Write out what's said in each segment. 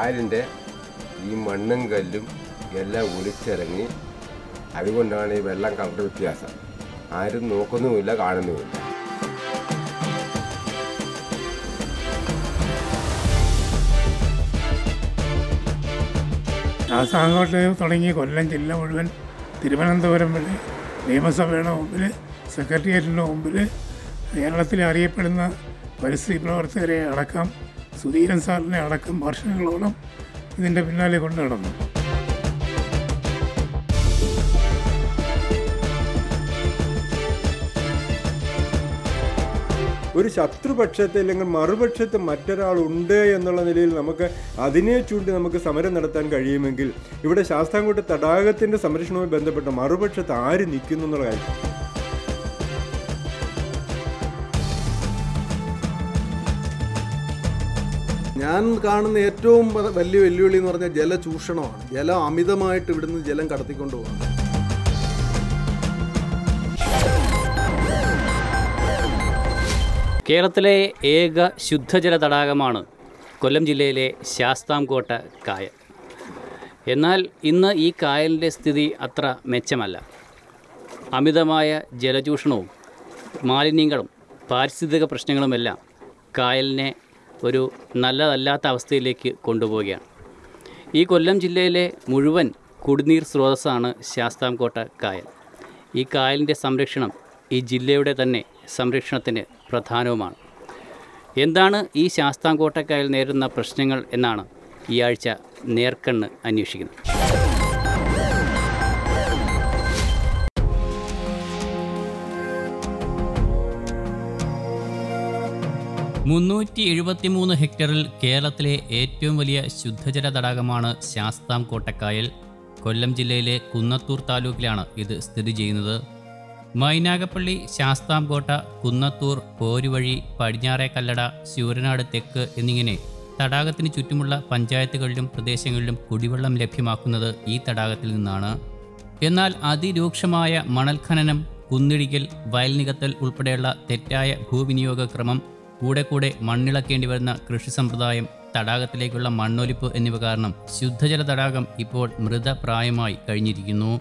കായലിൻ്റെ ഈ മണ്ണും കല്ലും എല്ലാം ഒലിച്ചിറങ്ങി അതുകൊണ്ടാണ് ഈ വെള്ളം കളർ വ്യത്യാസം ആരും നോക്കുന്നുമില്ല കാണുന്നുമില്ല ശാസ്താംകോട്ട് തുടങ്ങി കൊല്ലം ജില്ല മുഴുവൻ തിരുവനന്തപുരം വരെ നിയമസഭയുടെ മുമ്പിൽ സെക്രട്ടേറിയറ്റിൻ്റെ മുമ്പിൽ കേരളത്തിലെ അറിയപ്പെടുന്ന പരിസ്ഥിതി പ്രവർത്തകരെ അടക്കം സുധീരൻ സാറിനെ അടക്കം വർഷങ്ങളോളം ഇതിൻ്റെ പിന്നാലെ കൊണ്ടു നടന്നു ഒരു ശത്രുപക്ഷത്തെ അല്ലെങ്കിൽ മറുപക്ഷത്ത് മറ്റൊരാളുണ്ട് എന്നുള്ള നിലയിൽ നമുക്ക് അതിനെ ചൂണ്ടി നമുക്ക് സമരം നടത്താൻ കഴിയുമെങ്കിൽ ഇവിടെ ശാസ്താംകോട്ട തടാകത്തിന്റെ സംരക്ഷണവുമായി ബന്ധപ്പെട്ട മറുപക്ഷത്ത് ആര് നിൽക്കുന്നു എന്നുള്ള കാര്യം ഞാൻ കാണുന്ന ഏറ്റവും വ- വലിയ വെല്ലുവിളി എന്ന് പറഞ്ഞാൽ ജലചൂഷണമാണ് ജലം അമിതമായിട്ട് ഇവിടുന്ന് ജലം കടത്തിക്കൊണ്ട് പോകുന്നത് കേരളത്തിലെ ഏക ശുദ്ധജല തടാകമാണ് കൊല്ലം ജില്ലയിലെ ശാസ്താംകോട്ട കായൽ എന്നാൽ ഇന്ന് ഈ കായലിൻ്റെ സ്ഥിതി അത്ര മെച്ചമല്ല അമിതമായ ജലചൂഷണവും മാലിന്യങ്ങളും പാരിസ്ഥിതിക പ്രശ്നങ്ങളുമെല്ലാം കായലിനെ ഒരു നല്ലതല്ലാത്ത അവസ്ഥയിലേക്ക് കൊണ്ടുപോവുകയാണ് ഈ കൊല്ലം ജില്ലയിലെ മുഴുവൻ കുടിനീർ സ്രോതസ്സാണ് ശാസ്താംകോട്ട കായൽ ഈ കായലിൻ്റെ സംരക്ഷണം ഈ ജില്ലയുടെ തന്നെ സംരക്ഷണത്തിന് പ്രധാനവുമാണ് എന്താണ് ഈ ശാസ്താംകോട്ട കായൽ നേരിടുന്ന പ്രശ്നങ്ങൾ എന്നാണ് ഈ ആഴ്ച നേർക്കണ്ണ് അന്വേഷിക്കുന്നത് മുന്നൂറ്റി എഴുപത്തിമൂന്ന് ഹെക്ടറിൽ കേരളത്തിലെ ഏറ്റവും വലിയ ശുദ്ധജല തടാകമാണ് ശാസ്താം കോട്ടക്കായൽ കൊല്ലം ജില്ലയിലെ കുന്നത്തൂർ താലൂക്കിലാണ് ഇത് സ്ഥിതി ചെയ്യുന്നത് മൈനാഗപ്പള്ളി ശാസ്താംകോട്ട കുന്നത്തൂർ പോരുവഴി പടിഞ്ഞാറേ കല്ലട ശൂരനാട് തെക്ക് എന്നിങ്ങനെ തടാകത്തിന് ചുറ്റുമുള്ള പഞ്ചായത്തുകളിലും പ്രദേശങ്ങളിലും കുടിവെള്ളം ലഭ്യമാക്കുന്നത് ഈ തടാകത്തിൽ നിന്നാണ് എന്നാൽ അതിരൂക്ഷമായ മണൽ ഖനനം കുന്നിടിക്കൽ വയൽ നികത്തൽ ഉൾപ്പെടെയുള്ള തെറ്റായ ഭൂവിനിയോഗ ക്രമം കൂടെ കൂടെ മണ്ണിളക്കേണ്ടി വരുന്ന കൃഷി സമ്പ്രദായം തടാകത്തിലേക്കുള്ള മണ്ണൊലിപ്പ് എന്നിവ കാരണം ശുദ്ധജല തടാകം ഇപ്പോൾ മൃതപ്രായമായി കഴിഞ്ഞിരിക്കുന്നു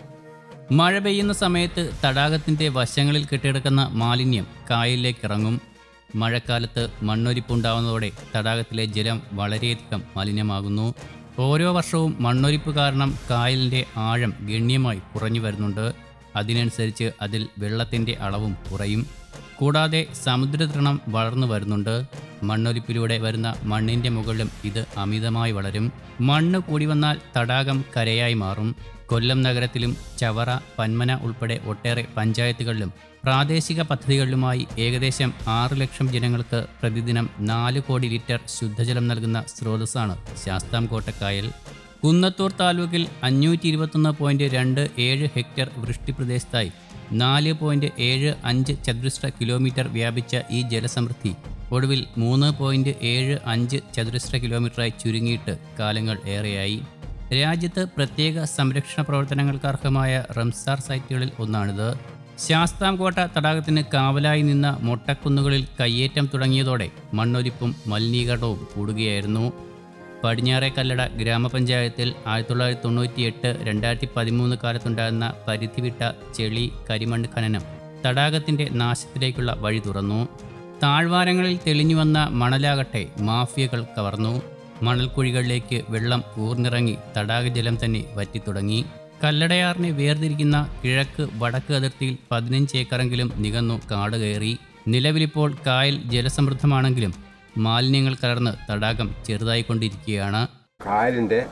മഴ പെയ്യുന്ന സമയത്ത് തടാകത്തിൻ്റെ വശങ്ങളിൽ കെട്ടിടക്കുന്ന മാലിന്യം കായലിലേക്ക് ഇറങ്ങും മഴക്കാലത്ത് മണ്ണൊലിപ്പുണ്ടാവുന്നതോടെ തടാകത്തിലെ ജലം വളരെയധികം മലിനമാകുന്നു ഓരോ വർഷവും മണ്ണൊലിപ്പ് കാരണം കായലിൻ്റെ ആഴം ഗണ്യമായി കുറഞ്ഞു വരുന്നുണ്ട് അതിനനുസരിച്ച് അതിൽ വെള്ളത്തിൻ്റെ അളവും കുറയും കൂടാതെ സമുദ്രതൃണം വളർന്നു വരുന്നുണ്ട് മണ്ണൊലിപ്പിലൂടെ വരുന്ന മണ്ണിൻ്റെ മുകളിലും ഇത് അമിതമായി വളരും മണ്ണ് കൂടി വന്നാൽ തടാകം കരയായി മാറും കൊല്ലം നഗരത്തിലും ചവറ പന്മന ഉൾപ്പെടെ ഒട്ടേറെ പഞ്ചായത്തുകളിലും പ്രാദേശിക പദ്ധതികളിലുമായി ഏകദേശം ആറ് ലക്ഷം ജനങ്ങൾക്ക് പ്രതിദിനം നാല് കോടി ലിറ്റർ ശുദ്ധജലം നൽകുന്ന സ്രോതസ്സാണ് ശാസ്താംകോട്ടക്കായൽ കുന്നത്തൂർ താലൂക്കിൽ അഞ്ഞൂറ്റി ഇരുപത്തൊന്ന് പോയിൻറ്റ് രണ്ട് ഏഴ് ഹെക്ടർ വൃഷ്ടിപ്രദേശത്തായി നാല് പോയിൻറ്റ് ഏഴ് അഞ്ച് ചതുരശ്ര കിലോമീറ്റർ വ്യാപിച്ച ഈ ജലസമൃദ്ധി ഒടുവിൽ മൂന്ന് പോയിൻറ്റ് ഏഴ് അഞ്ച് ചതുരശ്ര കിലോമീറ്ററായി ചുരുങ്ങിയിട്ട് കാലങ്ങൾ ഏറെയായി രാജ്യത്ത് പ്രത്യേക സംരക്ഷണ പ്രവർത്തനങ്ങൾക്ക് അർഹമായ റംസാർ സൈറ്റുകളിൽ ഒന്നാണിത് ശാസ്താംകോട്ട തടാകത്തിന് കാവലായി നിന്ന മൊട്ടക്കുന്നുകളിൽ കയ്യേറ്റം തുടങ്ങിയതോടെ മണ്ണൊലിപ്പും മലിനീകരണവും കൂടുകയായിരുന്നു പടിഞ്ഞാറെ കല്ലട ഗ്രാമപഞ്ചായത്തിൽ ആയിരത്തി തൊള്ളായിരത്തി തൊണ്ണൂറ്റി എട്ട് രണ്ടായിരത്തി പതിമൂന്ന് കാലത്തുണ്ടായിരുന്ന പരിധിവിട്ട ചെളി കരിമണ്ണ് ഖനനം തടാകത്തിൻ്റെ നാശത്തിലേക്കുള്ള വഴി തുറന്നു താഴ്വാരങ്ങളിൽ തെളിഞ്ഞു വന്ന മണലാകട്ടെ മാഫിയകൾ കവർന്നു മണൽക്കുഴികളിലേക്ക് വെള്ളം ഊർന്നിറങ്ങി തടാകജലം തന്നെ വറ്റിത്തുടങ്ങി കല്ലടയാറിനെ വേർതിരിക്കുന്ന കിഴക്ക് വടക്ക് അതിർത്തിയിൽ പതിനഞ്ച് ഏക്കറെങ്കിലും നികന്നു കാട് കയറി നിലവിലിപ്പോൾ കായൽ ജലസമൃദ്ധമാണെങ്കിലും മാലിന്യങ്ങൾ കലർന്ന് തടാകം ചെറുതായിക്കൊണ്ടിരിക്കുകയാണ് കായലിൻ്റെ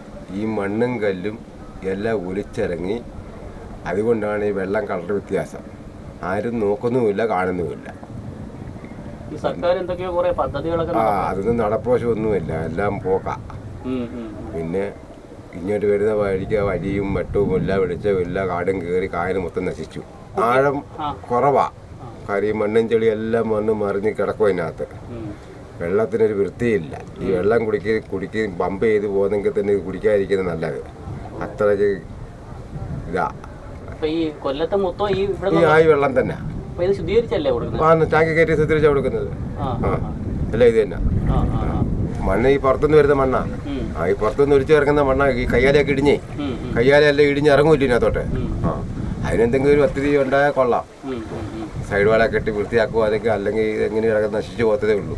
ഈ മണ്ണും കല്ലും എല്ലാം ഒലിച്ചിറങ്ങി അതുകൊണ്ടാണ് ഈ വെള്ളം കളർ വ്യത്യാസം ആരും നോക്കുന്നുമില്ല കാണുന്നുമില്ല സർക്കാർ എന്തൊക്കെയോ കുറെ പദ്ധതികളൊക്കെ ആ അതൊന്നും നടപ്പോശമൊന്നുമില്ല എല്ലാം പോക്ക പിന്നെ ഇങ്ങോട്ട് വരുന്ന വഴിക്ക് വഴിയും വെട്ടവും എല്ലാം വെളിച്ചവും എല്ലാം കാടും കയറി കായൽ മൊത്തം നശിച്ചു ആഴം കുറവാ കാര്യം മണ്ണും ചെളി എല്ലാം വന്ന് മറിഞ്ഞ് കിടക്കും അതിനകത്ത് വെള്ളത്തിനൊരു വൃത്തിയില്ല ഈ വെള്ളം കുടിക്ക കുടിക്ക പമ്പ് ചെയ്ത് പോകുന്നെങ്കിൽ തന്നെ ഇത് കുടിക്കാതിരിക്കുന്നത് നല്ലത് അത്രയ്ക്ക് ഇതാ അപ്പൊ ഈ കൊല്ലത്തെ മൊത്തം ഈ ഇവിടെ ഈ ആയി വെള്ളം തന്നെ ഇത് ശുദ്ധീകരിച്ചല്ലേ കൊടുക്കുന്നത് ആ ടാങ്കി കയറ്റി ശ്രദ്ധിച്ചാ കൊടുക്കുന്നത് ആ ആ അല്ല ഇത് തന്നെ ആ ആ മണ്ണ് ഈ പുറത്തുനിന്ന് വരുന്ന മണ്ണാ ഉം. ആ ഈ പുറത്തുനിന്ന് ഒലിച്ചു ഇറങ്ങുന്ന മണ്ണ ഈ കയ്യാലയൊക്കെ ഇടിഞ്ഞേ കയ്യാലെല്ലാം ഇടിഞ്ഞ് ഇറങ്ങൂല്ല ഇതിനകത്തോട്ട് ആ അതിനെന്തെങ്കിലും ഒരു പദ്ധതി ഉണ്ടായാൽ കൊള്ളാം സൈഡ് വാള കെട്ടി വൃത്തിയാക്കുക അതൊക്കെ അല്ലെങ്കിൽ എങ്ങനെ ഇറങ്ങി നശിച്ചു പോകത്തതേ ഉള്ളൂ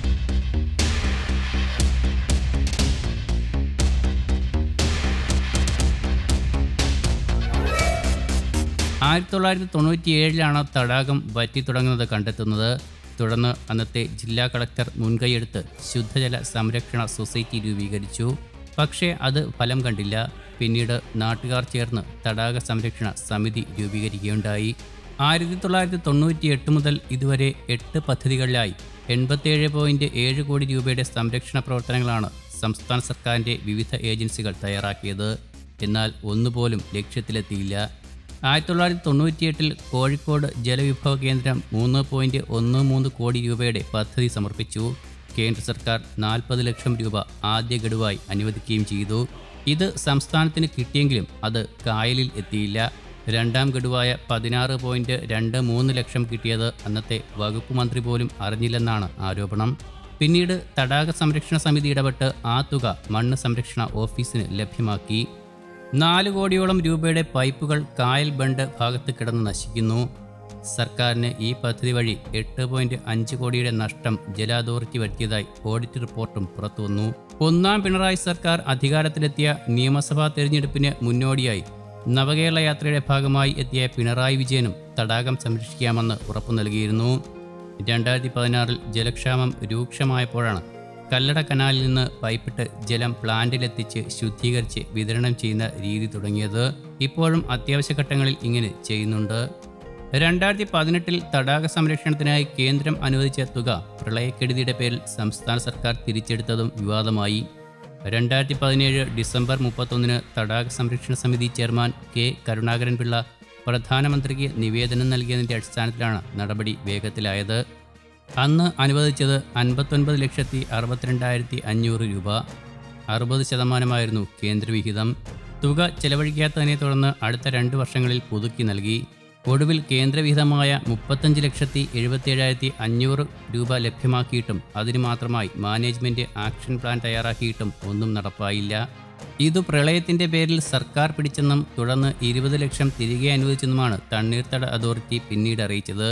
ആയിരത്തി തൊള്ളായിരത്തി തൊണ്ണൂറ്റി ഏഴിലാണ് തടാകം വറ്റി തുടങ്ങുന്നത് കണ്ടെത്തുന്നത് തുടർന്ന് അന്നത്തെ ജില്ലാ കളക്ടർ മുൻകൈയെടുത്ത് ശുദ്ധജല സംരക്ഷണ സൊസൈറ്റി രൂപീകരിച്ചു പക്ഷേ അത് ഫലം കണ്ടില്ല പിന്നീട് നാട്ടുകാർ ചേർന്ന് തടാക സംരക്ഷണ സമിതി രൂപീകരിക്കുകയുണ്ടായി ആയിരത്തി തൊള്ളായിരത്തി തൊണ്ണൂറ്റി എട്ട് മുതൽ ഇതുവരെ എട്ട് പദ്ധതികളിലായി എൺപത്തിയേഴ് പോയിന്റ് ഏഴ് കോടി രൂപയുടെ സംരക്ഷണ പ്രവർത്തനങ്ങളാണ് സംസ്ഥാന സർക്കാരിൻ്റെ വിവിധ ഏജൻസികൾ തയ്യാറാക്കിയത് എന്നാൽ ഒന്നുപോലും ലക്ഷ്യത്തിലെത്തിയില്ല ആയിരത്തി തൊള്ളായിരത്തി തൊണ്ണൂറ്റിയെട്ടിൽ കോഴിക്കോട് ജലവിഭവ കേന്ദ്രം മൂന്ന് പോയിന്റ് ഒന്ന് മൂന്ന് കോടി രൂപയുടെ പദ്ധതി സമർപ്പിച്ചു കേന്ദ്ര സർക്കാർ നാൽപ്പത് ലക്ഷം രൂപ ആദ്യ ഗഡുവായി അനുവദിക്കുകയും ചെയ്തു ഇത് സംസ്ഥാനത്തിന് കിട്ടിയെങ്കിലും അത് കായലിൽ എത്തിയില്ല രണ്ടാം ഗഡുവായ പതിനാറ് പോയിന്റ് രണ്ട് മൂന്ന് ലക്ഷം കിട്ടിയത് അന്നത്തെ വകുപ്പ് മന്ത്രി പോലും അറിഞ്ഞില്ലെന്നാണ് ആരോപണം പിന്നീട് തടാക സംരക്ഷണ സമിതി ഇടപെട്ട് ആ തുക മണ്ണ് സംരക്ഷണ ഓഫീസിന് ലഭ്യമാക്കി നാല് കോടിയോളം രൂപയുടെ പൈപ്പുകൾ കായൽ ബണ്ട് ഭാഗത്ത് കിടന്ന് നശിക്കുന്നു സർക്കാരിന് ഈ പദ്ധതി വഴി എട്ട് പോയിന്റ് അഞ്ച് കോടിയുടെ നഷ്ടം ജല അതോറിറ്റി വരുത്തിയതായി ഓഡിറ്റ് റിപ്പോർട്ടും പുറത്തുവന്നു ഒന്നാം പിണറായി സർക്കാർ അധികാരത്തിലെത്തിയ നിയമസഭാ തെരഞ്ഞെടുപ്പിന് മുന്നോടിയായി നവകേരള യാത്രയുടെ ഭാഗമായി എത്തിയ പിണറായി വിജയനും തടാകം സംരക്ഷിക്കാമെന്ന് ഉറപ്പു നൽകിയിരുന്നു രണ്ടായിരത്തി പതിനാറിൽ ജലക്ഷാമം രൂക്ഷമായപ്പോഴാണ് കല്ലട കനാലിൽ നിന്ന് പൈപ്പിട്ട് ജലം പ്ലാന്റിലെത്തിച്ച് ശുദ്ധീകരിച്ച് വിതരണം ചെയ്യുന്ന രീതി തുടങ്ങിയത് ഇപ്പോഴും അത്യാവശ്യ ഘട്ടങ്ങളിൽ ഇങ്ങനെ ചെയ്യുന്നുണ്ട് രണ്ടായിരത്തി പതിനെട്ടിൽ തടാക സംരക്ഷണത്തിനായി കേന്ദ്രം അനുവദിച്ച തുക പ്രളയക്കെടുതിയുടെ പേരിൽ സംസ്ഥാന സർക്കാർ തിരിച്ചെടുത്തതും വിവാദമായി രണ്ടായിരത്തി പതിനേഴ് ഡിസംബർ മുപ്പത്തൊന്നിന് തടാക സംരക്ഷണ സമിതി ചെയർമാൻ കെ കരുണാകരൻ പിള്ള പ്രധാനമന്ത്രിക്ക് നിവേദനം നൽകിയതിൻ്റെ അടിസ്ഥാനത്തിലാണ് നടപടി വേഗത്തിലായത് അന്ന് അനുവദിച്ചത് അൻപത്തൊൻപത് ലക്ഷത്തി അറുപത്തിരണ്ടായിരത്തി അഞ്ഞൂറ് രൂപ അറുപത് ശതമാനമായിരുന്നു കേന്ദ്രവിഹിതം തുക ചെലവഴിക്കാത്തതിനെ തുടർന്ന് അടുത്ത രണ്ട് വർഷങ്ങളിൽ പുതുക്കി നൽകി ഒടുവിൽ കേന്ദ്രവിഹിതമായ മുപ്പത്തഞ്ച് ലക്ഷത്തി എഴുപത്തിയേഴായിരത്തി അഞ്ഞൂറ് രൂപ ലഭ്യമാക്കിയിട്ടും അതിന് മാത്രമായി മാനേജ്മെന്റ് ആക്ഷൻ പ്ലാൻ തയ്യാറാക്കിയിട്ടും ഒന്നും നടപ്പായില്ല ഇതു പ്രളയത്തിന്റെ പേരിൽ സർക്കാർ പിടിച്ചെന്നും തുടർന്ന് ഇരുപത് ലക്ഷം തിരികെ അനുവദിച്ചെന്നുമാണ് തണ്ണീർത്തട അതോറിറ്റി പിന്നീട് അറിയിച്ചത്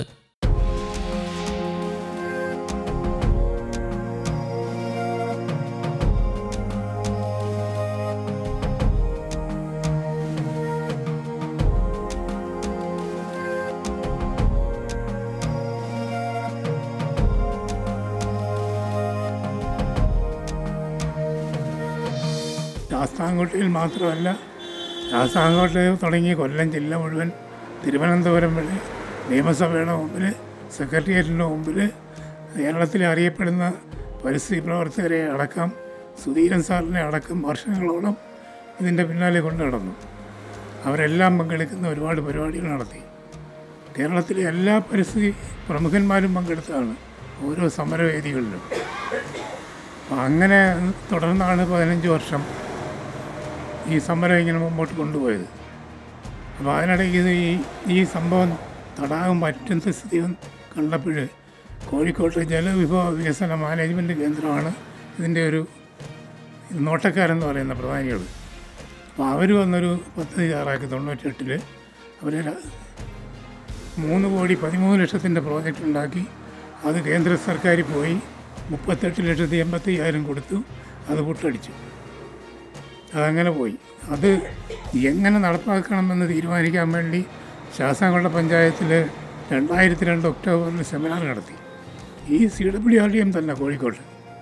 ശാസ്താംകോട്ടയിൽ മാത്രമല്ല ശാസ്താംകോട്ടയിൽ തുടങ്ങി കൊല്ലം ജില്ല മുഴുവൻ തിരുവനന്തപുരം വഴി നിയമസഭയുടെ മുമ്പിൽ സെക്രട്ടേറിയറ്റിൻ്റെ മുമ്പിൽ കേരളത്തിലെ അറിയപ്പെടുന്ന പരിസ്ഥിതി പ്രവർത്തകരെ അടക്കം സുധീരൻ സാറിനെ അടക്കം വർഷങ്ങളോളം ഇതിൻ്റെ പിന്നാലെ കൊണ്ടു നടന്നു അവരെല്ലാം പങ്കെടുക്കുന്ന ഒരുപാട് പരിപാടികൾ നടത്തി കേരളത്തിലെ എല്ലാ പരിസ്ഥിതി പ്രമുഖന്മാരും പങ്കെടുത്താണ് ഓരോ സമരവേദികളിലും അപ്പം അങ്ങനെ തുടർന്നാണ് പതിനഞ്ച് വർഷം ഈ സമരം ഇങ്ങനെ മുമ്പോട്ട് കൊണ്ടുപോയത് അപ്പോൾ അതിനിടയ്ക്ക് ഇത് ഈ ഈ സംഭവം തടാകം പറ്റുന്ന സ്ഥിതി കണ്ടപ്പോൾ കോഴിക്കോട്ടെ ജലവിഭവ വികസന മാനേജ്മെൻറ്റ് കേന്ദ്രമാണ് ഇതിൻ്റെ ഒരു നോട്ടക്കാരെന്ന് പറയുന്ന പ്രധാനികൾ അപ്പോൾ അവർ വന്നൊരു പദ്ധതി തയ്യാറാക്കി തൊണ്ണൂറ്റെട്ടിൽ അവർ മൂന്ന് കോടി പതിമൂന്ന് ലക്ഷത്തിൻ്റെ പ്രോജക്റ്റ് ഉണ്ടാക്കി അത് കേന്ദ്ര സർക്കാർ പോയി മുപ്പത്തെട്ട് ലക്ഷത്തി എൺപത്തി അയ്യായിരം കൊടുത്തു അത് പൊട്ടടിച്ചു അതങ്ങനെ പോയി അത് എങ്ങനെ നടപ്പാക്കണമെന്ന് തീരുമാനിക്കാൻ വേണ്ടി ശാസ്താംകോട്ട പഞ്ചായത്തിൽ രണ്ടായിരത്തി രണ്ട് ഒക്ടോബറിൽ സെമിനാർ നടത്തി ഈ C W R D M തന്നെ കോഴിക്കോട്ട്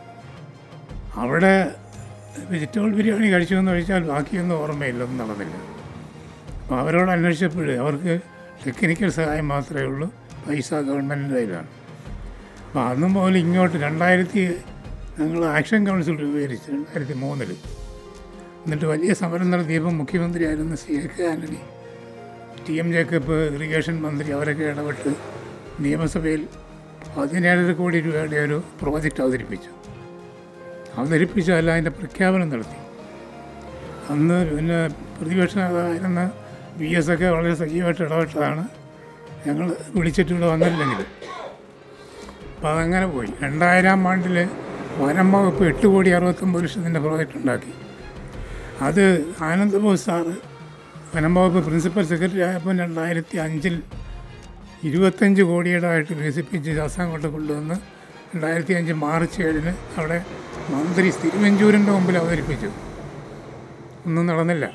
അവിടെ വെജിറ്റബിൾ ബിരിയാണി കഴിച്ചു എന്ന് ചോദിച്ചാൽ ബാക്കിയൊന്നും ഓർമ്മയില്ല ഒന്നും നടന്നില്ല അപ്പോൾ അവരോട് അന്വേഷിച്ചപ്പോൾ അവർക്ക് ടെക്നിക്കൽ സഹായം മാത്രമേ ഉള്ളൂ പൈസ ഗവൺമെൻറ്റിൻ്റെ കയ്യിലാണ് അപ്പോൾ അന്നും മുതൽ ഇങ്ങോട്ട് രണ്ടായിരത്തി ഞങ്ങൾ ആക്ഷൻ കൗൺസിൽ രൂപീകരിച്ചു രണ്ടായിരത്തി മൂന്നിൽ എന്നിട്ട് വലിയ സമരം നടത്തിയപ്പോൾ മുഖ്യമന്ത്രിയായിരുന്ന സി എ കെ ആൻ്റണി ടി എം ജേക്കബ് ഇറിഗേഷൻ മന്ത്രി അവരൊക്കെ ഇടപെട്ട് നിയമസഭയിൽ പതിനേഴര കോടി രൂപയുടെ ഒരു പ്രോജക്റ്റ് അവതരിപ്പിച്ചു അവതരിപ്പിച്ചല്ല അതിൻ്റെ പ്രഖ്യാപനം നടത്തി അന്ന് പിന്നെ പ്രതിപക്ഷ നേതാവായിരുന്ന വി എസ് ഒക്കെ വളരെ സജീവമായിട്ട് ഇടപെട്ടതാണ് ഞങ്ങൾ വിളിച്ചിട്ട് ഇവിടെ വന്നില്ലെങ്കിൽ അപ്പോൾ അതങ്ങനെ പോയി രണ്ടായിരം ആണ്ടിൽ വനം വകുപ്പ് എട്ട് കോടി അറുപത്തൊമ്പത് ലക്ഷത്തിൻ്റെ പ്രോജക്റ്റ് ഉണ്ടാക്കി അത് ആനന്ദബോസ് സാറ് വനം വകുപ്പ് പ്രിൻസിപ്പൽ സെക്രട്ടറി ആയപ്പോൾ രണ്ടായിരത്തി അഞ്ചിൽ ഇരുപത്തഞ്ച് കോടിയുടെയായിട്ട് വികസിപ്പിച്ച് ശാസ്താംകോട്ട കൊണ്ടുവന്ന് രണ്ടായിരത്തി അഞ്ച് മാർച്ച് ഏഴിന് അവിടെ മന്ത്രി തിരുവഞ്ചൂരിൻ്റെ മുമ്പിൽ അവതരിപ്പിച്ചു ഒന്നും നടന്നില്ല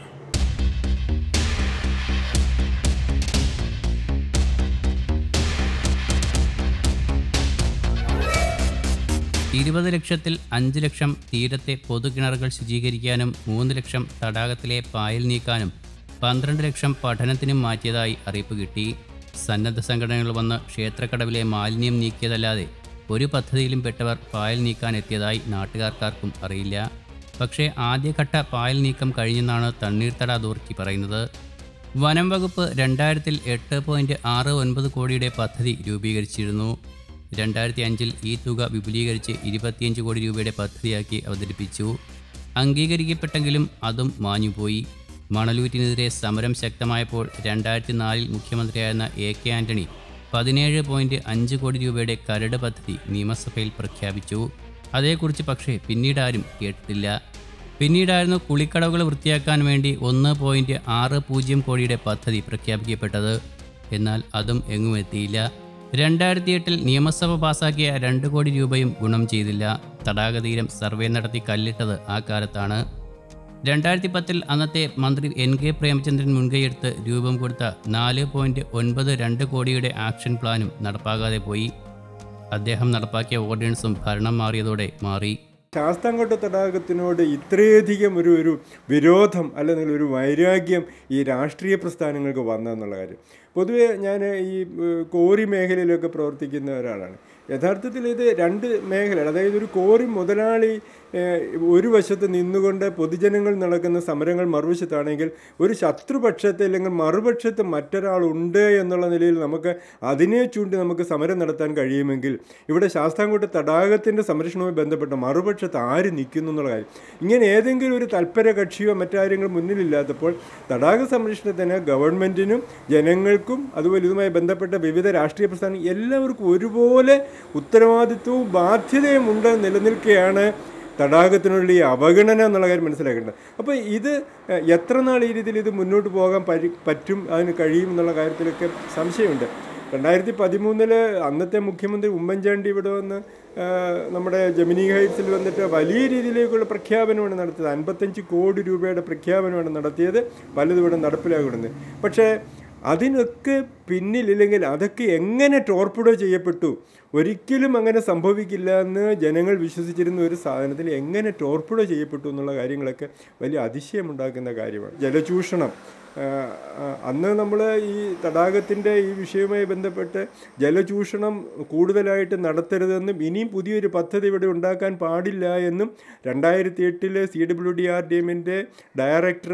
ഇരുപത് ലക്ഷത്തിൽ അഞ്ച് ലക്ഷം തീരത്തെ പൊതുകിണറുകൾ ശുചീകരിക്കാനും മൂന്ന് ലക്ഷം തടാകത്തിലെ പായൽ നീക്കാനും പന്ത്രണ്ട് ലക്ഷം പഠനത്തിനും മാറ്റിയതായി അറിയിപ്പ് കിട്ടി സന്നദ്ധ സംഘടനകൾ വന്ന് ക്ഷേത്രക്കടവിലെ മാലിന്യം നീക്കിയതല്ലാതെ ഒരു പദ്ധതിയിലും പെട്ടവർ പായൽ നീക്കാൻ എത്തിയതായി നാട്ടുകാർക്കാർക്കും അറിയില്ല പക്ഷേ ആദ്യഘട്ട പായൽ നീക്കം കഴിഞ്ഞെന്നാണ് തണ്ണീർത്തട അതോറിറ്റി പറയുന്നത് വനം വകുപ്പ് രണ്ടായിരത്തിൽ എട്ട് പോയിൻറ്റ് ആറ് ഒൻപത് കോടിയുടെ പദ്ധതി രൂപീകരിച്ചിരുന്നു രണ്ടായിരത്തി അഞ്ചിൽ ഈ തുക വിപുലീകരിച്ച് ഇരുപത്തിയഞ്ച് കോടി രൂപയുടെ പദ്ധതിയാക്കി അവതരിപ്പിച്ചു അംഗീകരിക്കപ്പെട്ടെങ്കിലും അതും മാഞ്ഞുപോയി മണലൂറ്റിനെതിരെ സമരം ശക്തമായപ്പോൾ രണ്ടായിരത്തി നാലിൽ മുഖ്യമന്ത്രിയായിരുന്ന എ കെ ആന്റണി പതിനേഴ് പോയിൻറ്റ് അഞ്ച് കോടി രൂപയുടെ കരട് പദ്ധതി നിയമസഭയിൽ പ്രഖ്യാപിച്ചു അതേക്കുറിച്ച് പക്ഷേ പിന്നീട് ആരും കേട്ടിട്ടില്ല പിന്നീടായിരുന്നു കുളിക്കടവുകൾ വൃത്തിയാക്കാൻ വേണ്ടി ഒന്ന് പോയിൻറ്റ് ആറ് പൂജ്യം കോടിയുടെ പദ്ധതി പ്രഖ്യാപിക്കപ്പെട്ടത് എന്നാൽ അതും എങ്ങും എത്തിയില്ല രണ്ടായിരത്തി എട്ടിൽ നിയമസഭ പാസാക്കിയ രണ്ട് കോടി രൂപയും ഗുണം ചെയ്തില്ല തടാകതീരം സർവേ നടത്തി കല്ലിട്ടത് ആ കാലത്താണ് രണ്ടായിരത്തി പത്തിൽ അന്നത്തെ മന്ത്രി എൻ കെ പ്രേമചന്ദ്രൻ മുൻകൈയെടുത്ത് രൂപം കൊടുത്ത നാല് പോയിൻറ്റ് ഒൻപത് രണ്ട് കോടിയുടെ ആക്ഷൻ പ്ലാനും നടപ്പാകാതെ പോയി അദ്ദേഹം നടപ്പാക്കിയ ഓർഡിനൻസും ഭരണം മാറിയതോടെ മാറി ശാസ്താംകോട്ട തടാകത്തിനോട് ഇത്രയധികം ഒരു ഒരു വിരോധം അല്ലെങ്കിൽ ഒരു വൈരാഗ്യം ഈ രാഷ്ട്രീയ പ്രസ്ഥാനങ്ങൾക്ക് വന്നെന്നുള്ള കാര്യം പൊതുവേ ഞാൻ ഈ ഏഹ്, കോറി മേഖലയിലൊക്കെ പ്രവർത്തിക്കുന്ന ഒരാളാണ് യഥാർത്ഥത്തിൽ ഇത് രണ്ട് മേഖല അതായത് ഒരു കോറി മുതലാളി ഏഹ്, ഒരു വശത്ത് നിന്നുകൊണ്ട് പൊതുജനങ്ങൾ നടക്കുന്ന സമരങ്ങൾ മറുവശത്താണെങ്കിൽ ഒരു ശത്രുപക്ഷത്തെ അല്ലെങ്കിൽ മറുപക്ഷത്ത് മറ്റൊരാളുണ്ട് എന്നുള്ള നിലയിൽ നമുക്ക് അതിനെ ചൂണ്ടി നമുക്ക് സമരം നടത്താൻ കഴിയുമെങ്കിൽ ഇവിടെ ശാസ്താംകോട്ട തടാകത്തിൻ്റെ സംരക്ഷണവുമായി ബന്ധപ്പെട്ട മറുപക്ഷത്ത് ആര് നിൽക്കുന്നു എന്നുള്ള കാര്യം ഇങ്ങനെ ഏതെങ്കിലും ഒരു തൽപര കക്ഷിയോ മറ്റാരെങ്കിലും മുന്നിലില്ലാത്തപ്പോൾ തടാക സംരക്ഷണത്തിന് ഗവൺമെൻറ്റിനും ജനങ്ങൾക്കും അതുപോലെ ഇതുമായി ബന്ധപ്പെട്ട വിവിധ രാഷ്ട്രീയ പ്രസ്ഥാനം എല്ലാവർക്കും ഒരുപോലെ ഉത്തരവാദിത്വവും ബാധ്യതയും ഉണ്ട് നിലനിൽക്കുകയാണ് തടാകത്തിനുള്ള ഈ അവഗണന എന്നുള്ള കാര്യം മനസ്സിലാക്കേണ്ടത് അപ്പോൾ ഇത് എഹ്, എത്ര നാൾ ഈ രീതിയിൽ ഇത് മുന്നോട്ട് പോകാൻ പരി പറ്റും അതിന് കഴിയും എന്നുള്ള കാര്യത്തിലൊക്കെ സംശയമുണ്ട് രണ്ടായിരത്തി പതിമൂന്നില് അന്നത്തെ മുഖ്യമന്ത്രി ഉമ്മൻചാണ്ടി ഇവിടെ വന്ന് ആ, നമ്മുടെ ജമിനി ഹൈറ്റ്സിൽ വന്നിട്ട് വലിയ രീതിയിലേക്കുള്ള പ്രഖ്യാപനമാണ് നടത്തിയത് അൻപത്തഞ്ച് കോടി രൂപയുടെ പ്രഖ്യാപനമാണ് നടത്തിയത് പലതും ഇവിടെ നടപ്പിലാക്കുന്നത് പക്ഷേ അതിനൊക്കെ പിന്നിലില്ലെങ്കിൽ അതൊക്കെ എങ്ങനെ ടോർപ്പിഡോ ചെയ്യപ്പെട്ടു ഒരിക്കലും അങ്ങനെ സംഭവിക്കില്ല എന്ന് ജനങ്ങൾ വിശ്വസിച്ചിരുന്ന ഒരു സാധനത്തിൽ എങ്ങനെ ടോർപ്പിഡോ ചെയ്യപ്പെട്ടു എന്നുള്ള കാര്യങ്ങളൊക്കെ വലിയ അതിശയമുണ്ടാക്കുന്ന കാര്യമാണ് ജലചൂഷണം ആ, ആ, അന്ന് നമ്മൾ ഈ തടാകത്തിൻ്റെ ഈ വിഷയവുമായി ബന്ധപ്പെട്ട് ജലചൂഷണം കൂടുതലായിട്ട് നടത്തരുതെന്നും ഇനിയും പുതിയൊരു പദ്ധതി ഇവിടെ ഉണ്ടാക്കാൻ പാടില്ല എന്നും രണ്ടായിരത്തി എട്ടില് C W D R D എമ്മിൻ്റെ ഡയറക്ടർ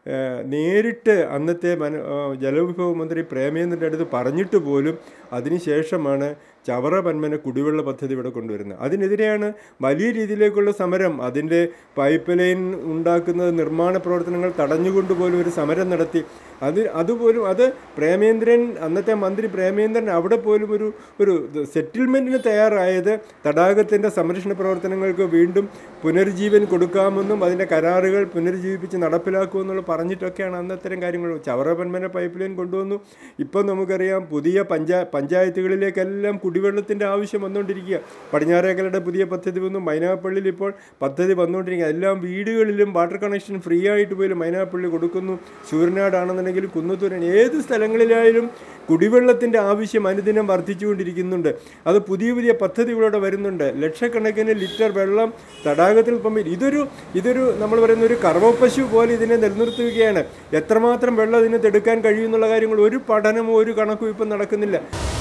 നേരിട്ട് അന്നത്തെ വന ആ, ജലവിഭവ മന്ത്രി പ്രേമേന്ദ്രൻ്റെ അടുത്ത് പറഞ്ഞിട്ട് പോലും അതിനുശേഷമാണ് ചവറ പന്മന കുടിവെള്ള പദ്ധതി ഇവിടെ കൊണ്ടുവരുന്നത് അതിനെതിരെയാണ് വലിയ രീതിയിലേക്കുള്ള സമരം അതിൻ്റെ പൈപ്പ് ലൈൻ ഉണ്ടാക്കുന്നത് നിർമ്മാണ പ്രവർത്തനങ്ങൾ തടഞ്ഞുകൊണ്ട് പോലും ഒരു സമരം നടത്തി അത് അതുപോലും അത് പ്രേമേന്ദ്രൻ അന്നത്തെ മന്ത്രി പ്രേമേന്ദ്രൻ അവിടെ പോലും ഒരു ഒരു സെറ്റിൽമെൻറ്റിന് തയ്യാറായത് തടാകത്തിൻ്റെ സംരക്ഷണ പ്രവർത്തനങ്ങൾക്ക് വീണ്ടും പുനരുജ്ജീവൻ കൊടുക്കാമെന്നും അതിൻ്റെ കരാറുകൾ പുനരുജ്ജീവിപ്പിച്ച് നടപ്പിലാക്കുമെന്നുള്ള പറഞ്ഞിട്ടൊക്കെയാണ് അന്ന് അത്തരം കാര്യങ്ങൾ ചവറ പന്മന പൈപ്പ് ലൈൻ കൊണ്ടുവന്നു ഇപ്പം നമുക്കറിയാം പുതിയ പഞ്ചാ പഞ്ചായത്തുകളിലേക്കെല്ലാം കുടിവെള്ളത്തിൻ്റെ ആവശ്യം വന്നുകൊണ്ടിരിക്കുക പടിഞ്ഞാറേക്കലയുടെ പുതിയ പദ്ധതി വന്നു മൈനാപ്പള്ളിയിൽ ഇപ്പോൾ പദ്ധതി വന്നുകൊണ്ടിരിക്കുക എല്ലാം വീടുകളിലും വാട്ടർ കണക്ഷൻ ഫ്രീ ആയിട്ട് പോലും മൈനാപ്പള്ളി കൊടുക്കുന്നു ശൂരനാടാണെന്നുണ്ടെങ്കിലും കുന്നത്തൂരൻ ഏത് സ്ഥലങ്ങളിലായാലും കുടിവെള്ളത്തിൻ്റെ ആവശ്യം അനുദിനം വർദ്ധിച്ചുകൊണ്ടിരിക്കുന്നുണ്ട് അത് പുതിയ പുതിയ പദ്ധതികളോടെ വരുന്നുണ്ട് ലക്ഷക്കണക്കിന് ലിറ്റർ വെള്ളം തടാകത്തിൽ പമ്പ് ഇതൊരു ഇതൊരു നമ്മൾ പറയുന്ന ഒരു കർമ്മപ്പശു പോലെ ഇതിനെ നിലനിർത്തുകയാണ് എത്രമാത്രം വെള്ളം ഇതിനകത്ത് എടുക്കാൻ കഴിയുമെന്നുള്ള കാര്യങ്ങൾ ഒരു പഠനമോ ഒരു കണക്കും ഇപ്പം നടക്കുന്നില്ല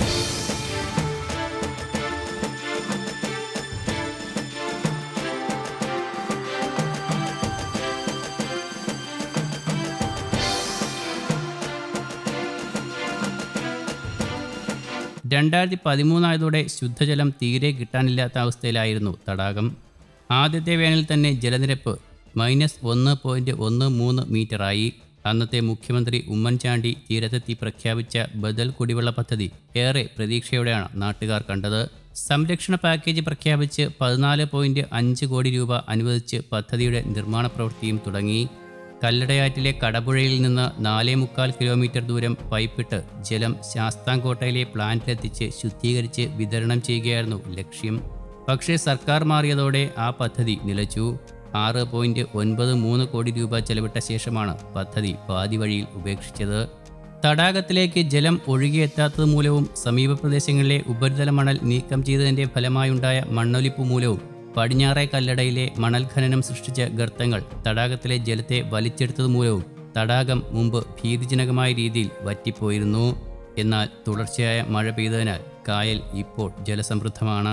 രണ്ടായിരത്തി പതിമൂന്നായതോടെ ശുദ്ധജലം തീരെ കിട്ടാനില്ലാത്ത അവസ്ഥയിലായിരുന്നു തടാകം ആദ്യത്തെ വേനൽ തന്നെ ജലനിരപ്പ് മൈനസ് ഒന്ന് പോയിൻറ്റ് ഒന്ന് മൂന്ന് മീറ്ററായി അന്നത്തെ മുഖ്യമന്ത്രി ഉമ്മൻചാണ്ടി തീരത്തെത്തി പ്രഖ്യാപിച്ച ബദൽ കുടിവെള്ള പദ്ധതി ഏറെ പ്രതീക്ഷയോടെയാണ് നാട്ടുകാർ കണ്ടത് സംരക്ഷണ പാക്കേജ് പ്രഖ്യാപിച്ച് പതിനാല് പോയിന്റ് അഞ്ച് കോടി രൂപ അനുവദിച്ച് പദ്ധതിയുടെ നിർമ്മാണ പ്രവൃത്തിയും തുടങ്ങി കല്ലടയാറ്റിലെ കടപുഴയിൽ നിന്ന് നാലേ മുക്കാൽ കിലോമീറ്റർ ദൂരം പൈപ്പിട്ട് ജലം ശാസ്താംകോട്ടയിലെ പ്ലാന്റിലെത്തിച്ച് ശുദ്ധീകരിച്ച് വിതരണം ചെയ്യുകയായിരുന്നു ലക്ഷ്യം പക്ഷേ സർക്കാർ മാറിയതോടെ ആ പദ്ധതി നിലച്ചു ആറ് പോയിന്റ് ഒൻപത് മൂന്ന് കോടി രൂപ ചെലവിട്ട ശേഷമാണ് പദ്ധതി പാതി വഴിയിൽ ഉപേക്ഷിച്ചത് തടാകത്തിലേക്ക് ജലം ഒഴുകിയെത്താത്തത് മൂലവും സമീപ പ്രദേശങ്ങളിലെ ഉപരിതല മണൽ നീക്കം ചെയ്തതിന്റെ ഫലമായുണ്ടായ മണ്ണൊലിപ്പ് മൂലവും പടിഞ്ഞാറേ കല്ലടയിലെ മണൽ ഖനനം സൃഷ്ടിച്ച ഗർത്തങ്ങൾ തടാകത്തിലെ ജലത്തെ വലിച്ചെടുത്തത് മൂലവും തടാകം മുമ്പ് ഭീതിജനകമായ രീതിയിൽ വറ്റിപ്പോയിരുന്നു എന്നാൽ തുടർച്ചയായ മഴ പെയ്തതിനാൽ കായൽ ഇപ്പോൾ ജലസമൃദ്ധമാണ്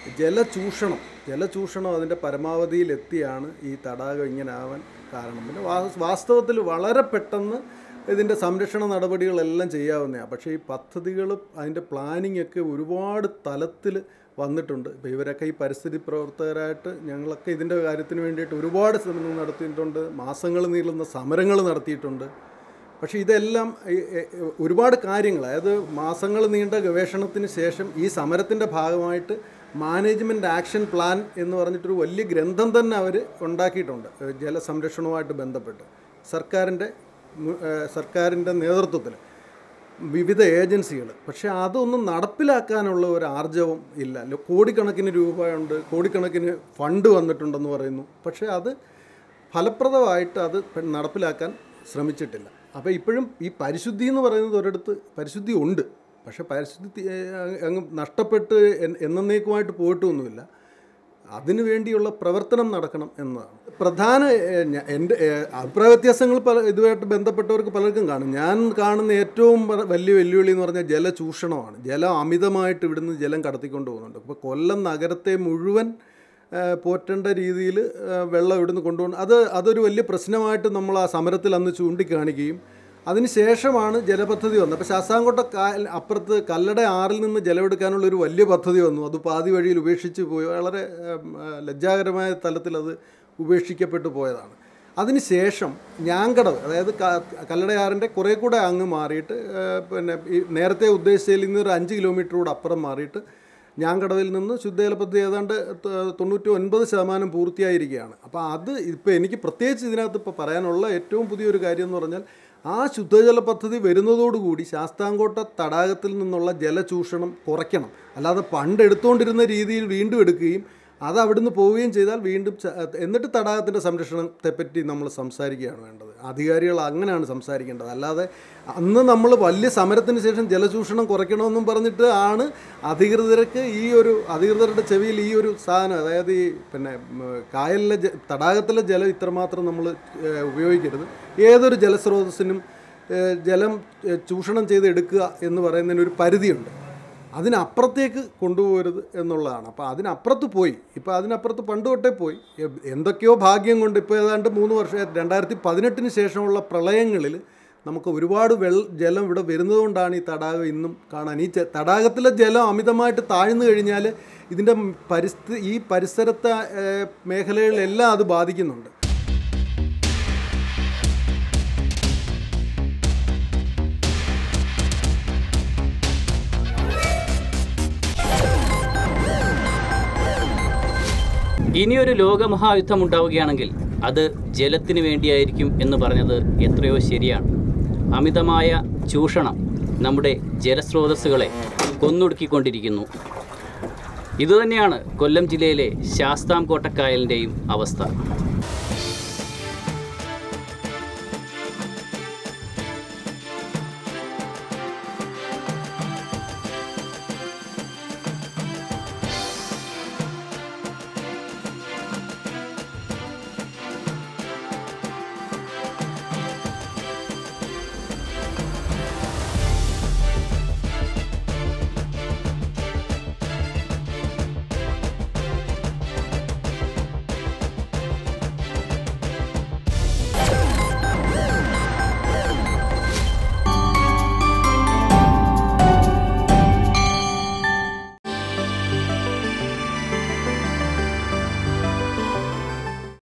ജലചൂഷണം ജലചൂഷണം അതിൻ്റെ പരമാവധിയിലെത്തിയാണ് ഈ തടാകം ഇങ്ങനെ ആവാൻ കാരണം പിന്നെ വാ- വാസ്തവത്തിൽ വളരെ പെട്ടെന്ന് ഇതിൻ്റെ സംരക്ഷണ നടപടികളെല്ലാം ചെയ്യാവുന്നതാണ് പക്ഷേ ഈ പദ്ധതികളും അതിൻ്റെ പ്ലാനിംഗ് ഒക്കെ ഒരുപാട് തലത്തിൽ വന്നിട്ടുണ്ട് ഇപ്പോൾ ഇവരൊക്കെ ഈ പരിസ്ഥിതി പ്രവർത്തകരായിട്ട് ഞങ്ങളൊക്കെ ഇതിൻ്റെ കാര്യത്തിന് വേണ്ടിയിട്ട് ഒരുപാട് ശ്രമങ്ങൾ നടത്തിയിട്ടുണ്ട് മാസങ്ങൾ നീളുന്ന സമരങ്ങൾ നടത്തിയിട്ടുണ്ട് പക്ഷേ ഇതെല്ലാം ഈ- ഈ- ഒരുപാട് കാര്യങ്ങൾ അതായത് മാസങ്ങൾ നീണ്ട ഗവേഷണത്തിന് ശേഷം ഈ സമരത്തിൻ്റെ ഭാഗമായിട്ട് മാനേജ്മെൻറ്റ് ആക്ഷൻ പ്ലാൻ എന്ന് പറഞ്ഞിട്ടൊരു വലിയ ഗ്രന്ഥം തന്നെ അവർ ഉണ്ടാക്കിയിട്ടുണ്ട് ഏഹ് ജലസംരക്ഷണവുമായിട്ട് ബന്ധപ്പെട്ട് സർക്കാരിൻ്റെ മു- ഏഹ് സർക്കാരിൻ്റെ നേതൃത്വത്തിൽ വിവിധ ഏജൻസികൾ പക്ഷേ അതൊന്നും നടപ്പിലാക്കാനുള്ള ഒരു ആർജവം ഇല്ല അല്ല കോടിക്കണക്കിന് രൂപയുണ്ട് കോടിക്കണക്കിന് ഫണ്ട് വന്നിട്ടുണ്ടെന്ന് പറയുന്നു പക്ഷേ അത് ഫലപ്രദമായിട്ട് അത് പെ- നടപ്പിലാക്കാൻ ശ്രമിച്ചിട്ടില്ല അപ്പോൾ ഇപ്പോഴും ഈ പരിശുദ്ധി എന്ന് പറയുന്നത് ഒരിടത്ത് പരിശുദ്ധി ഉണ്ട് പക്ഷേ പരിശുദ്ധി ഏഹ്, അങ്ങ് നഷ്ടപ്പെട്ട് എൻ- എന്നേക്കുമായിട്ട് പോയിട്ടൊന്നുമില്ല അതിനു വേണ്ടിയുള്ള പ്രവർത്തനം നടക്കണം എന്നതാണ് പ്രധാന ഏഹ്, ഞ- എൻ്റെ ഏഹ്, അഭിപ്രായ വ്യത്യാസങ്ങൾ പല ഇതുമായിട്ട് ബന്ധപ്പെട്ടവർക്ക് പലർക്കും കാണും ഞാൻ കാണുന്ന ഏറ്റവും വ- വലിയ വെല്ലുവിളി എന്ന് പറഞ്ഞാൽ ജലചൂഷണമാണ് ജലം അമിതമായിട്ട് ഇവിടുന്ന് ജലം കടത്തിക്കൊണ്ട് പോകുന്നുണ്ട് ഇപ്പോൾ കൊല്ലം നഗരത്തെ മുഴുവൻ ഏഹ്, പോറ്റേണ്ട രീതിയിൽ വെള്ളം ഇവിടുന്ന് കൊണ്ടുപോകുന്നത് അത് അതൊരു വലിയ പ്രശ്നമായിട്ട് നമ്മൾ ആ സമരത്തിൽ അന്ന് ചൂണ്ടിക്കാണിക്കുകയും അതിനുശേഷമാണ് ജലപദ്ധതി വന്നത് അപ്പോൾ ശാസ്താംകോട്ട കായൽ അപ്പുറത്ത് കല്ലട ആറിൽ നിന്ന് ജലമെടുക്കാനുള്ള ഒരു വലിയ പദ്ധതി വന്നു അത് പാതി വഴിയിൽ ഉപേക്ഷിച്ച് പോയി വളരെ ഏം, ആ, ലജ്ജാകരമായ തലത്തിൽ അത് ഉപേക്ഷിക്കപ്പെട്ടു പോയതാണ് അതിനുശേഷം ഞാങ്കടവ് അതായത് ക- കല്ലടയാറിൻ്റെ കുറേ കൂടെ അങ്ങ് മാറിയിട്ട് ഏ, പിന്നെ ഈ നേരത്തെ ഉദ്ദേശിച്ചതിൽ നിന്ന് ഒരു അഞ്ച് കിലോമീറ്റർ കൂടെ അപ്പുറം മാറിയിട്ട് ഞാങ്കടവിൽ നിന്ന് ശുദ്ധജല പദ്ധതി ഏതാണ്ട് ത- തൊണ്ണൂറ്റി ഒൻപത് ശതമാനം പൂർത്തിയായിരിക്കുകയാണ് അപ്പോൾ അത് ഇപ്പോൾ എനിക്ക് പ്രത്യേകിച്ച് ഇതിനകത്ത് ഇപ്പോൾ പറയാനുള്ള ഏറ്റവും പുതിയൊരു കാര്യം എന്ന് പറഞ്ഞാൽ ആ ശുദ്ധജല പദ്ധതി വരുന്നതോടുകൂടി ശാസ്താംകോട്ട തടാകത്തിൽ നിന്നുള്ള ജലചൂഷണം കുറയ്ക്കണം അല്ലാതെ പണ്ട് എടുത്തുകൊണ്ടിരുന്ന രീതിയിൽ വീണ്ടും എടുക്കുകയും അത് അവിടുന്ന് പോവുകയും ചെയ്താൽ വീണ്ടും ച- എന്നിട്ട് തടാകത്തിൻ്റെ സംരക്ഷണത്തെപ്പറ്റി നമ്മൾ സംസാരിക്കുകയാണ് വേണ്ടത് അധികാരികൾ അങ്ങനെയാണ് സംസാരിക്കേണ്ടത് അല്ലാതെ അന്ന് നമ്മൾ വലിയ സമരത്തിന് ശേഷം ജലചൂഷണം കുറയ്ക്കണമെന്നും പറഞ്ഞിട്ട് ആണ് അധികൃതർക്ക് ഈ ഒരു അധികൃതരുടെ ചെവിയിൽ ഈ ഒരു സാധനം അതായത് ഈ പിന്നെ ഉം, കായലിലെ ജ- തടാകത്തിലെ ജലം ഇത്രമാത്രം നമ്മൾ ഏഹ്, ഉപയോഗിക്കരുത് ഏതൊരു ജലസ്രോതസ്സിനും ഏഹ്, ജലം ഏഹ്, ചൂഷണം ചെയ്ത് എടുക്കുക എന്ന് പറയുന്നതിന് ഒരു പരിധിയുണ്ട് അതിനപ്പുറത്തേക്ക് കൊണ്ടുപോകരുത് എന്നുള്ളതാണ് അപ്പോൾ അതിനപ്പുറത്ത് പോയി ഇപ്പോൾ അതിനപ്പുറത്ത് പണ്ട് തൊട്ടേ പോയി എ- എന്തൊക്കെയോ ഭാഗ്യം കൊണ്ട് ഇപ്പോൾ ഏതാണ്ട് മൂന്ന് വർഷം രണ്ടായിരത്തി പതിനെട്ടിന് ശേഷമുള്ള പ്രളയങ്ങളിൽ നമുക്ക് ഒരുപാട് വെള്ള ജലം ഇവിടെ വരുന്നതുകൊണ്ടാണ് ഈ തടാകം ഇന്നും കാണാൻ ഈ ചെ- തടാകത്തിലെ ജലം അമിതമായിട്ട് താഴ്ന്നു കഴിഞ്ഞാൽ ഇതിൻ്റെ പരിസ്ഥിതി ഈ പരിസരത്തെ ഏഹ്, മേഖലകളിലെല്ലാം അത് ബാധിക്കുന്നുണ്ട് ഇനിയൊരു ലോകമഹായുദ്ധം ഉണ്ടാവുകയാണെങ്കിൽ അത് ജലത്തിന് വേണ്ടിയായിരിക്കും എന്ന് പറഞ്ഞത് എത്രയോ ശരിയാണ് അമിതമായ ചൂഷണം നമ്മുടെ ജലസ്രോതസ്സുകളെ കൊന്നൊടുക്കിക്കൊണ്ടിരിക്കുന്നു ഇതുതന്നെയാണ് കൊല്ലം ജില്ലയിലെ ശാസ്താംകോട്ടക്കായലിൻ്റെയും അവസ്ഥ